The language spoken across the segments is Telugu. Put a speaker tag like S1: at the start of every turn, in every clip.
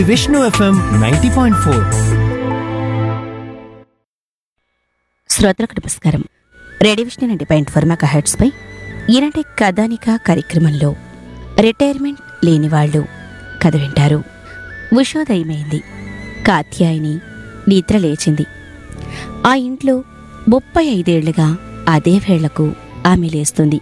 S1: Vishnu FM ninety point four
S2: శ్రోతలకు నమస్కారం radio Vishnu ninety point four mega heads పై ఈనాటి కథానిక కార్యక్రమంలో రిటైర్మెంట్ లేని వాళ్ళు కథ వింటారు ఉషోదయమైంది కాత్యాయిని నిద్ర లేచింది ఆ ఇంట్లో ముప్పై ఐదేళ్లుగా అదే వేళకు ఆమె లేస్తుంది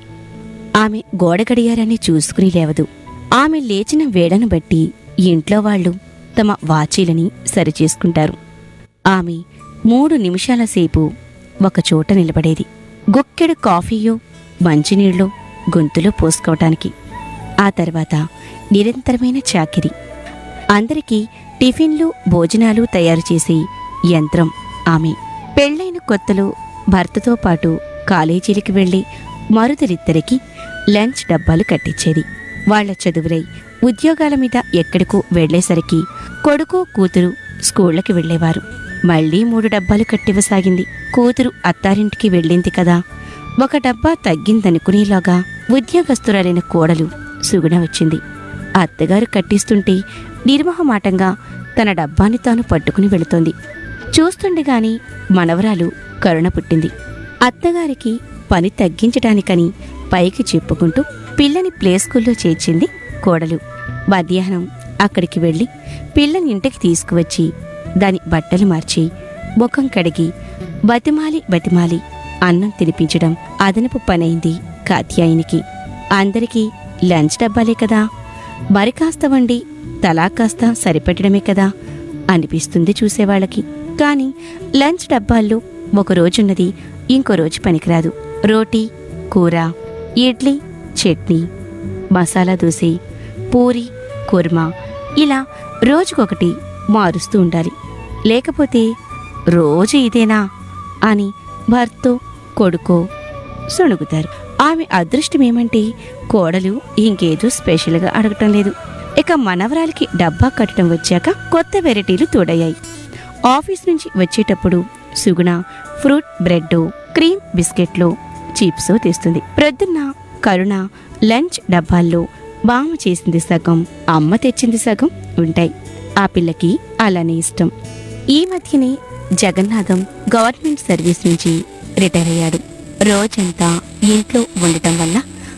S2: ఆమె గోడ గడియారాన్ని చూసుకుని లేవదు ఆమె లేచిన వేళను బట్టి ఇంట్లో వాళ్ళు తమ వాచీలని సరిచేసుకుంటారు ఆమె మూడు నిమిషాల సేపు ఒకచోట నిలబడేది గుక్కెడు కాఫీయో మంచినీళ్ళు గొంతులో పోసుకోవటానికి ఆ తర్వాత నిరంతరమైన చాకిరి అందరికీ టిఫిన్లు భోజనాలు తయారు చేసే యంత్రం ఆమె పెళ్ళైన కొత్తలో భర్తతో పాటు కాలేజీలకి వెళ్లి మరుదులిద్దరికి లంచ్ డబ్బాలు కట్టించేది వాళ్ళ చదువులై ఉద్యోగాల మీద ఎక్కడికో వెళ్లేసరికి కొడుకు కూతురు స్కూళ్ళకి వెళ్లేవారు మళ్ళీ మూడు డబ్బాలు కట్టివ్వసాగింది కూతురు అత్తారింటికి వెళ్ళింది కదా ఒక డబ్బా తగ్గిందనుకునేలాగా ఉద్యోగస్తురాలైన కోడలు సుగుణ వచ్చింది అత్తగారు కట్టిస్తుంటే నిర్మోహమాటంగా తన డబ్బాని తాను పట్టుకుని వెళుతోంది చూస్తుండగాని మనవరాలు కరుణ పుట్టింది అత్తగారికి పని తగ్గించటానికని పైకి చెప్పుకుంటూ పిల్లని ప్లే స్కూల్లో చేర్చింది కోడలు మధ్యాహ్నం అక్కడికి వెళ్ళి పిల్లని ఇంటికి తీసుకువచ్చి దాని బట్టలు మార్చి ముఖం కడిగి బతిమాలి బతిమాలి అన్నం తినిపించడం అదనపు పనైంది కాత్యాయినికి అందరికీ లంచ్ డబ్బాలే కదా మరి కాస్త వండి తలా కాస్త సరిపెట్టడమే కదా అనిపిస్తుంది చూసేవాళ్ళకి కానీ లంచ్ డబ్బాల్లో ఒక రోజున్నది ఇంకో రోజు పనికిరాదు రోటీ కూర ఇడ్లీ చట్నీ మసాలా దోశ పూరి కుర్మా ఇలా రోజుకొకటి మారుస్తూ ఉండాలి లేకపోతే రోజు ఇదేనా అని భర్తో కొడుకో సొణుగుతారు ఆమె అదృష్టం ఏమంటే కోడలు ఇంకేదో స్పెషల్గా అడగటం లేదు ఇక మనవరాలికి డబ్బా కట్టడం వచ్చాక కొత్త వెరైటీలు తోడయ్యాయి ఆఫీస్ నుంచి వచ్చేటప్పుడు సుగుణ ఫ్రూట్ బ్రెడ్ క్రీమ్ బిస్కెట్లు చిప్స్ తెస్తుంది ప్రొద్దున్న కరుణ లంచ్ డబ్బాల్లో బామ్మ చేసింది సగం అమ్మ తెచ్చింది సగం ఉంటాయి ఆ పిల్లకి అలానే ఇష్టం ఈ మధ్యనే జగన్నాథం గవర్నమెంట్ సర్వీస్ నుంచి రిటైర్ అయ్యాడు రోజంతా ఇంట్లో ఉండటం వల్ల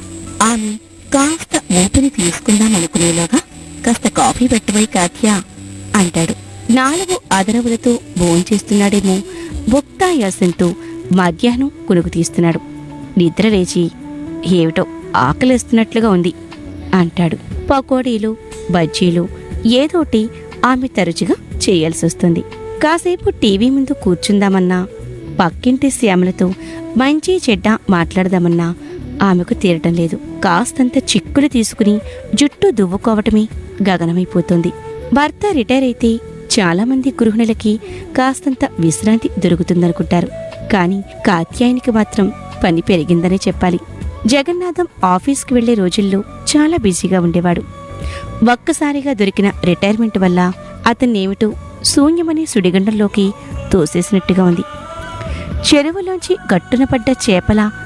S2: ఆమె కాస్త ఊపిరి తీసుకుందాం అనుకునేలోగా కాస్త కాఫీ పెట్టబోయి కాత్యా అంటాడు నాలుగు అదరవులతో భోంచేస్తున్నాడేమో భుక్తాయాసంతో మధ్యాహ్నం కునుకు తీస్తున్నాడు నిద్ర లేచి ఏమిటో ఆకలిస్తున్నట్లుగా ఉంది అంటాడు పకోడీలు బజ్జీలు ఏదోటి ఆమె తరచుగా చేయాల్సి వస్తుంది కాసేపు టీవీ ముందు కూర్చుందామన్నా పక్కింటి శ్యామలతో మంచి చెడ్డ మాట్లాడదామన్నా ఆమెకు తీరటం లేదు కాస్తంత చిక్కులు తీసుకుని జుట్టు దువ్వుకోవటమే గగనమైపోతుంది భర్త రిటైర్ అయితే చాలా మంది గృహిణులకి కాస్తంత విశ్రాంతి దొరుకుతుందనుకుంటారు కానీ కాత్యాయనికి మాత్రం పని పెరిగిందనే చెప్పాలి జగన్నాథం ఆఫీస్కి వెళ్లే రోజుల్లో చాలా బిజీగా ఉండేవాడు ఒక్కసారిగా దొరికిన రిటైర్మెంట్ వల్ల అతన్నేమిటో శూన్యమనే సుడిగండంలోకి తోసేసినట్టుగా ఉంది చెరువులోంచి గట్టున పడ్డ చేపల